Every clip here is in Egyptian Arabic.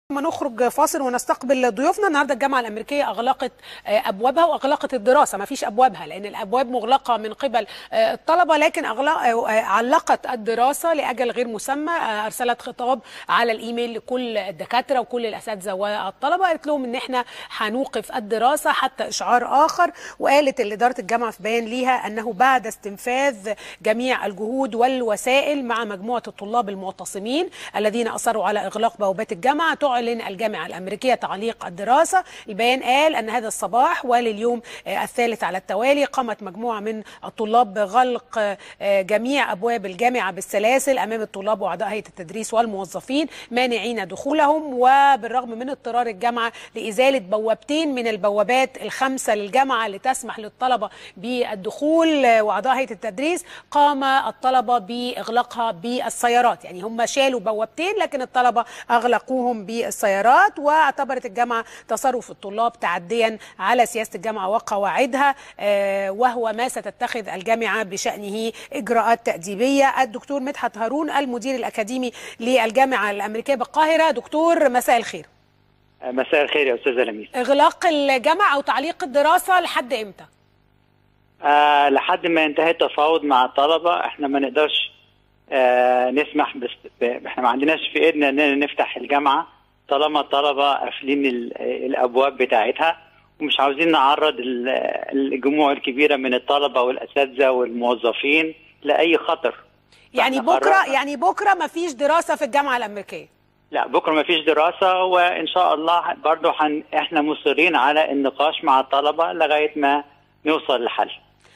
ما نخرج فاصل ونستقبل ضيوفنا النهارده الجامعه الامريكيه اغلقت ابوابها واغلقت الدراسه ما فيش ابوابها لان الابواب مغلقه من قبل الطلبه لكن أغلق علقت الدراسه لاجل غير مسمى ارسلت خطاب على الايميل لكل الدكاتره وكل الاساتذه والطلبه قالت لهم ان احنا هنوقف الدراسه حتى اشعار اخر وقالت اداره الجامعه في بيان ليها انه بعد استنفاذ جميع الجهود والوسائل مع مجموعه الطلاب المعتصمين الذين اصروا على اغلاق بوابات الجامعه تعلن الجامعة الأمريكية تعليق الدراسة البيان قال أن هذا الصباح ولليوم الثالث على التوالي قامت مجموعة من الطلاب بغلق جميع أبواب الجامعة بالسلاسل أمام الطلاب وأعضاء هيئة التدريس والموظفين مانعين دخولهم وبالرغم من اضطرار الجامعة لإزالة بوابتين من البوابات الخمسة للجامعة لتسمح للطلبة بالدخول وأعضاء هيئة التدريس قام الطلبة بإغلاقها بالسيارات يعني هم شالوا بوابتين لكن الطلبة أغلقوهم بالسيارات السيارات واعتبرت الجامعه تصرف الطلاب تعديا على سياسه الجامعه وقواعدها وهو ما ستتخذ الجامعه بشانه اجراءات تاديبيه الدكتور مدحت هارون المدير الاكاديمي للجامعه الامريكيه بالقاهره دكتور مساء الخير مساء الخير يا استاذه لميس اغلاق الجامعه او تعليق الدراسه لحد امتى آه لحد ما ينتهي التفاوض مع الطلبه احنا ما نقدرش آه نسمح بس احنا ما عندناش في ايدنا اننا نفتح الجامعه طالما الطلبه قافلين الابواب بتاعتها ومش عاوزين نعرض الجموع الكبيره من الطلبه والاساتذه والموظفين لاي خطر يعني بكره يعني بكره ما فيش دراسه في الجامعه الامريكيه لا بكره ما فيش دراسه وان شاء الله برضه حن احنا مصرين على النقاش مع الطلبه لغايه ما نوصل لحل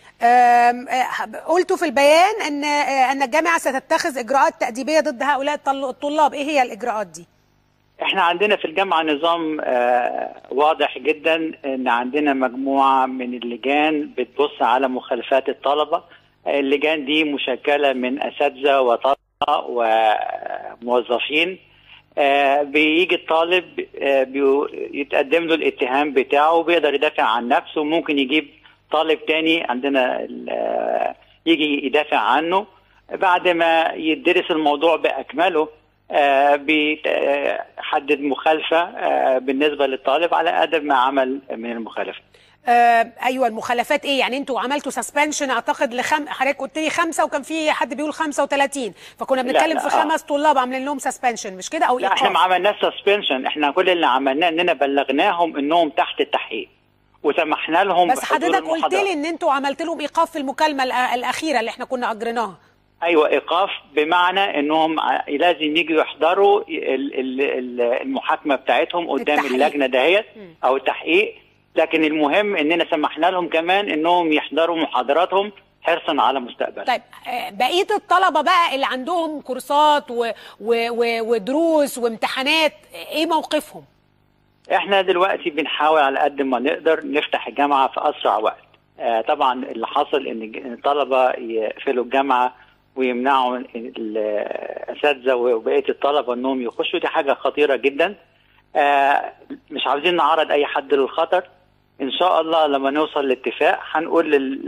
قلتوا في البيان ان ان الجامعه ستتخذ اجراءات تاديبيه ضد هؤلاء الطلاب ايه هي الاجراءات دي احنا عندنا في الجامعه نظام آه واضح جدا ان عندنا مجموعه من اللجان بتبص على مخالفات الطلبه اللجان دي مشكله من اساتذه وطلبه وموظفين آه بيجي الطالب آه يتقدم له الاتهام بتاعه وبيقدر يدافع عن نفسه وممكن يجيب طالب تاني عندنا يجي يدافع عنه بعد ما يدرس الموضوع باكمله آه بيحدد مخالفه آه بالنسبه للطالب على قدر ما عمل من المخالفه. آه ايوه المخالفات ايه يعني انتوا عملتوا سسبنشن اعتقد لخم حضرتك قلت لي خمسه وكان في حد بيقول 35 فكنا بنتكلم في خمس طلاب عاملين لهم سسبنشن مش كده او لا احنا ما عملناش سسبنشن احنا كل اللي عملناه اننا بلغناهم انهم تحت التحقيق وسمحنا لهم بس حضرتك قلت لي ان انتوا عملت لهم ايقاف في المكالمه الاخيره اللي احنا كنا اجريناها ايوه ايقاف بمعنى انهم لازم يجوا يحضروا المحاكمه بتاعتهم قدام التحقيق. اللجنه دهيت او التحقيق لكن المهم اننا سمحنا لهم كمان انهم يحضروا محاضراتهم حرصا على مستقبل طيب بقيه الطلبه بقى اللي عندهم كورسات و... و... و... ودروس وامتحانات ايه موقفهم احنا دلوقتي بنحاول على قد ما نقدر نفتح الجامعه في اسرع وقت آه طبعا اللي حصل ان الطلبه يقفلوا الجامعه ويمنعوا الاساتذه وبقيه الطلبه انهم يخشوا دي حاجه خطيره جدا آه مش عاوزين نعرض اي حد للخطر ان شاء الله لما نوصل لاتفاق هنقول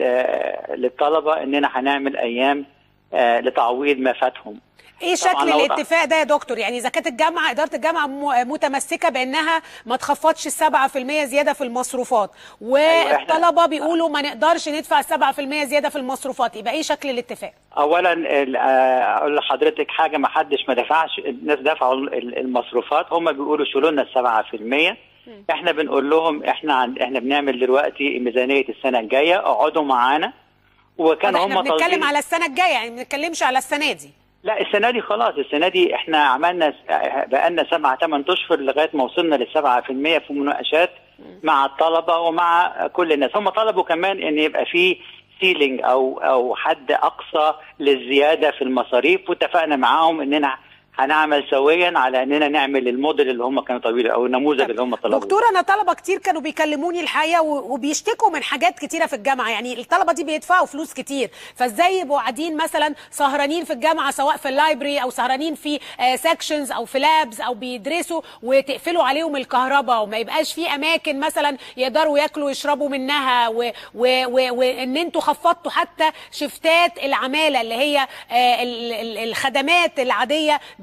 للطلبه اننا هنعمل ايام آه لتعويض ما فاتهم ايه شكل الاتفاق ده يا دكتور يعني اذا كانت الجامعه اداره الجامعه متمسكه بانها ما تخفضش السبعة في المية زياده في المصروفات والطلبه بيقولوا ما نقدرش ندفع السبعة في المية زياده في المصروفات يبقى ايه شكل الاتفاق اولا اقول لحضرتك حاجه ما حدش ما دفعش الناس دفعوا المصروفات هم بيقولوا شيلوا لنا السبعة في المية احنا بنقول لهم احنا عند احنا بنعمل دلوقتي ميزانيه السنه الجايه اقعدوا معانا وكان هم بنتكلم على السنه الجايه يعني ما بنتكلمش على السنه دي لا السنه دي خلاص السنه دي احنا عملنا بقالنا سبعة ثمان اشهر لغايه ما وصلنا للسبعة في المية في مناقشات مع الطلبه ومع كل الناس هم طلبوا كمان ان يبقى في سيلينج او او حد اقصى للزياده في المصاريف واتفقنا معاهم اننا هنعمل سويا على اننا نعمل الموديل اللي هم كانوا طويل او النموذج اللي هم طلبوه دكتور انا طلبه كتير كانوا بيكلموني الحقيقه وبيشتكوا من حاجات كتيره في الجامعه يعني الطلبه دي بيدفعوا فلوس كتير فازاي يبقوا قاعدين مثلا سهرانين في الجامعه سواء في اللايبرري او سهرانين في سكشنز او في لابز او بيدرسوا وتقفلوا عليهم الكهرباء وما يبقاش في اماكن مثلا يقدروا ياكلوا ويشربوا منها وان انتوا خفضتوا حتى شفتات العماله اللي هي الخدمات العاديه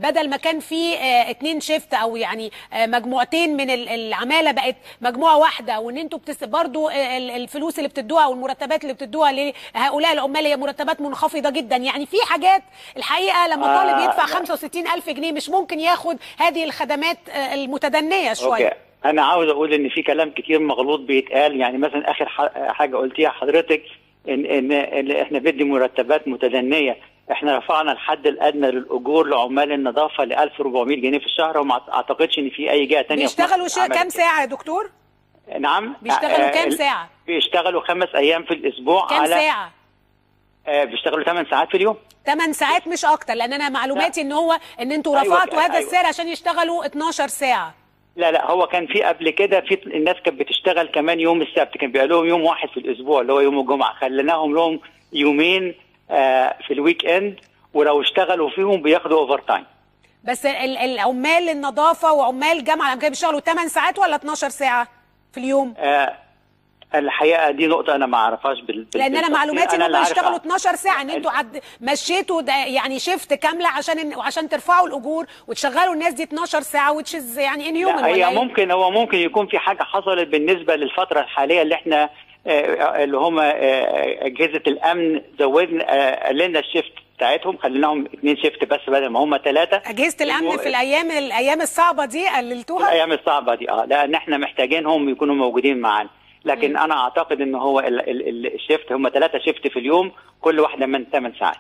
بدل ما كان في آه، اتنين شيفت او يعني آه، مجموعتين من ال- العماله بقت مجموعه واحده وان انتوا بتس برضو آه، ال- الفلوس اللي بتدوها والمرتبات اللي بتدوها لهؤلاء العمال هي مرتبات منخفضه جدا يعني في حاجات الحقيقه لما آه، طالب يدفع لا. 65 الف جنيه مش ممكن ياخد هذه الخدمات آه، المتدنيه شويه اوكي انا عاوز اقول ان في كلام كتير مغلوط بيتقال يعني مثلا اخر ح- حاجه قلتيها حضرتك ان ان, إن احنا بدي مرتبات متدنيه احنا رفعنا الحد الادنى للاجور لعمال النظافه ل 1400 جنيه في الشهر وما اعتقدش ان في اي جهه ثانيه بيشتغلوا شيء كام ساعه يا دكتور نعم بيشتغلوا آه، كام ال- ساعه بيشتغلوا خمس ايام في الاسبوع كام على ساعه آه بيشتغلوا 8 ساعات في اليوم 8 ساعات مش اكتر لان انا معلوماتي ان هو ان انتوا أيوة، رفعتوا هذا أيوة. السعر عشان يشتغلوا 12 ساعه لا لا هو كان في قبل كده في الناس كانت بتشتغل كمان يوم السبت كان بيبقى لهم يوم واحد في الاسبوع اللي هو يوم الجمعه خليناهم لهم يومين آه في الويك اند ولو اشتغلوا فيهم بياخدوا اوفر تايم بس ال- العمال النظافه وعمال الجامعه الامريكيه بيشتغلوا 8 ساعات ولا 12 ساعه في اليوم آه الحقيقه دي نقطه انا ما اعرفها's بال بال- لان انا بالتفصيل. معلوماتي ان اللي هم عارف- يشتغلوا 12 ساعه ان انتوا عد... مشيتوا ده يعني شيفت كامله عشان وعشان ترفعوا الاجور وتشغلوا الناس دي 12 ساعه which is يعني ان لا هي ممكن هو ممكن يكون في حاجه حصلت بالنسبه للفتره الحاليه اللي احنا آه، اللي هم آه، اجهزه الامن زودنا آه، قللنا الشيفت بتاعتهم خليناهم اثنين شيفت بس بدل ما هم ثلاثه اجهزه الامن في الايام الايام الصعبه دي قللتوها الايام الصعبه دي اه لان احنا محتاجينهم يكونوا موجودين معانا لكن انا اعتقد ان هو ال- ال- ال- الشيفت هم ثلاثه شيفت في اليوم كل واحده من 8 ساعات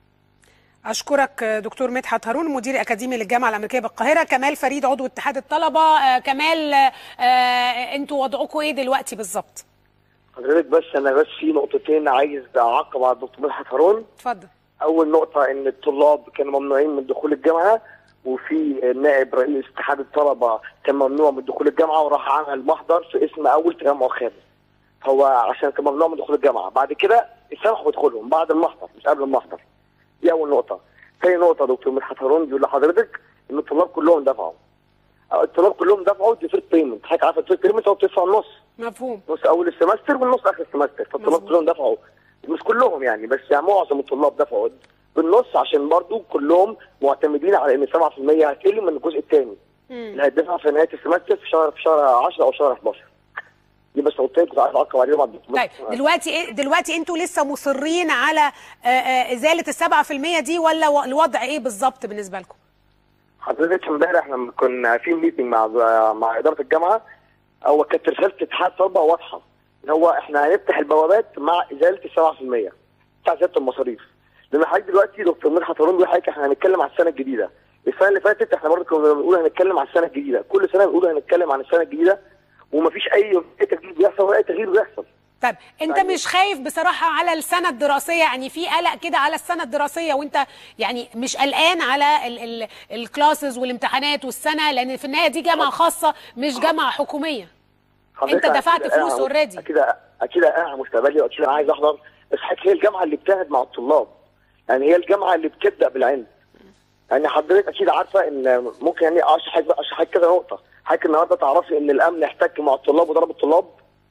اشكرك دكتور مدحت هارون مدير اكاديمي للجامعه الامريكيه بالقاهره كمال فريد عضو اتحاد الطلبه آه، كمال آه، انتوا وضعكم ايه دلوقتي بالظبط حضرتك بس انا بس في نقطتين عايز اعقب على الدكتور مدحت هارون اتفضل اول نقطه ان الطلاب كانوا ممنوعين من دخول الجامعه وفي نائب رئيس اتحاد الطلبه كان ممنوع من دخول الجامعه وراح عمل محضر في اسم اول تجمع خامس هو عشان كان ممنوع من دخول الجامعه بعد كده سمحوا بدخولهم بعد المحضر مش قبل المحضر دي اول نقطه تاني نقطه دكتور مدحت هارون بيقول لحضرتك ان الطلاب كلهم دفعوا الطلاب كلهم دفعوا ديفيرت بيمنت حضرتك عارفه الديفيرت بيمنت هو بتدفع النص مفهوم نص اول السمستر والنص اخر السمستر فالطلاب مظبوط. كلهم دفعوا مش كلهم يعني بس يعني معظم الطلاب دفعوا بالنص عشان برضو كلهم معتمدين على ان 7% هتقل من الجزء الثاني اللي هيدفع في نهايه السمستر في شهر في شهر 10 او شهر 11 دي بس نقطتين كنت عايز اعقب عليهم على الدكتور طيب دلوقتي ايه دلوقتي انتوا لسه مصرين على آه، آه، ازاله السبعة في المية دي ولا و- الوضع ايه بالظبط بالنسبه لكم؟ حضرتك امبارح لما كنا في ميتنج مع مع اداره الجامعه هو كانت رساله اتحاد طلبه واضحه ان هو احنا هنفتح البوابات مع ازاله ال 7% بتاع زياده المصاريف لان حضرتك دلوقتي دكتور مدحت هارون بيقول حضرتك احنا هنتكلم على السنه الجديده السنه اللي فاتت احنا برضه كنا بنقول هنتكلم على السنه الجديده كل سنه بنقول هنتكلم عن السنه الجديده ومفيش اي أي تجديد بيحصل ولا اي تغيير بيحصل طيب انت يعني- مش خايف بصراحه على السنه الدراسيه يعني في قلق كده على السنه الدراسيه وانت يعني مش قلقان على ال ال الكلاسز والامتحانات والسنه لان في النهايه دي جامعه خاصه مش جامعه حكوميه حضرتك انت دفعت أكيد فلوس أنا- already. اكيد اكيد انا مستقبلي واكيد انا عايز احضر بس حضرتك هي الجامعه اللي بتجتهد مع الطلاب يعني هي الجامعه اللي بتبدا بالعلم يعني حضرتك اكيد عارفه ان ممكن يعني اشرح لك اشرح لك كذا نقطه حضرتك النهارده تعرفي ان الامن احتك مع الطلاب وضرب الطلاب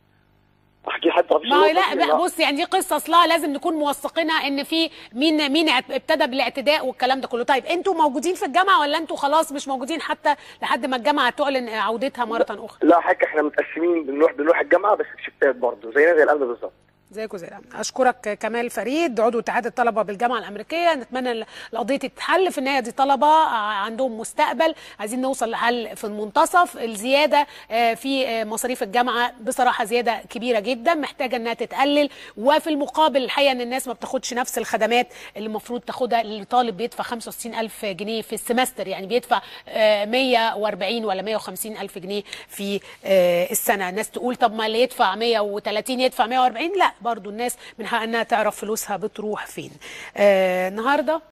احكي حتى ما هو لا بقى بص يعني دي قصه اصلها لازم نكون موثقينها ان في مين مين اعت- ابتدى بالاعتداء والكلام ده كله طيب انتوا موجودين في الجامعه ولا انتوا خلاص مش موجودين حتى لحد ما الجامعه تعلن عودتها مره اخرى لا حضرتك احنا متقسمين بنروح بنروح الجامعه بس بشفتات برضه زينا زي الامن بالظبط زيكم زي الأمن. اشكرك كمال فريد عضو اتحاد الطلبه بالجامعه الامريكيه نتمنى ال- القضيه تتحل في النهايه دي طلبه ع- عندهم مستقبل عايزين نوصل لحل في المنتصف الزياده آه، في آه، مصاريف الجامعه بصراحه زياده كبيره جدا محتاجه انها تتقلل وفي المقابل الحقيقه ان الناس ما بتاخدش نفس الخدمات اللي المفروض تاخدها اللي طالب بيدفع 65 الف جنيه في السمستر يعني بيدفع آه، 140 ولا 150 الف جنيه في آه، السنه الناس تقول طب ما اللي يدفع 130 يدفع 140 لا برضو الناس من حقها انها تعرف فلوسها بتروح فين آه، النهارده